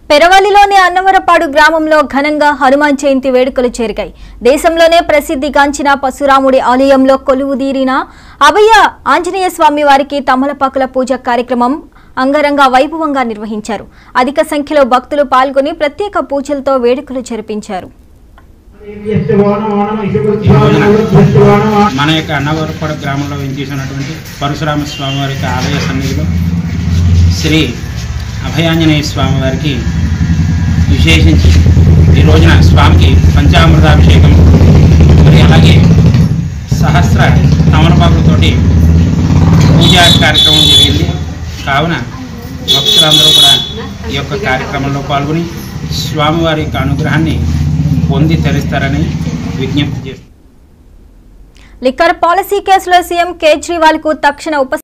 పెరవలిలోని అన్నవరపాడు గ్రామంలో ఘనంగా హనుమాన్ జయంతి వేడుకలు జరిగాయి దేశంలోనే ప్రసిద్ధిగాంచిన పశురాముడి ఆలయంలో కొలువుదీరిన అభయ ఆంజనేయ స్వామి వారికి తమలపాకుల పూజ కార్యక్రమం అంగరంగ వైభవంగా నిర్వహించారు అధిక సంఖ్యలో భక్తులు పాల్గొని ప్రత్యేక పూజలతో వేడుకలు జరిపించారు మన యొక్క అన్నవరపడ గ్రామంలో వెంచేసినటువంటి పరశురామ స్వామి వారి యొక్క ఆలయ సన్నిధిలో శ్రీ అభయాంజనేయ స్వామి వారికి విశేషించి ఈ రోజున స్వామికి పంచామృతాభిషేకం మరి అలాగే సహస్ర తమలపాకులతోటి పూజా కార్యక్రమం జరిగింది కావున భక్తులందరూ కూడా ఈ యొక్క కార్యక్రమంలో పాల్గొని స్వామివారి యొక్క అనుగ్రహాన్ని పొంది తరిస్తారని విజ్ఞప్తి చేస్తారు లిక్కర్ పాలసీ కేసులో సీఎం కేజ్రీవాల్ కు తక్షణ ఉప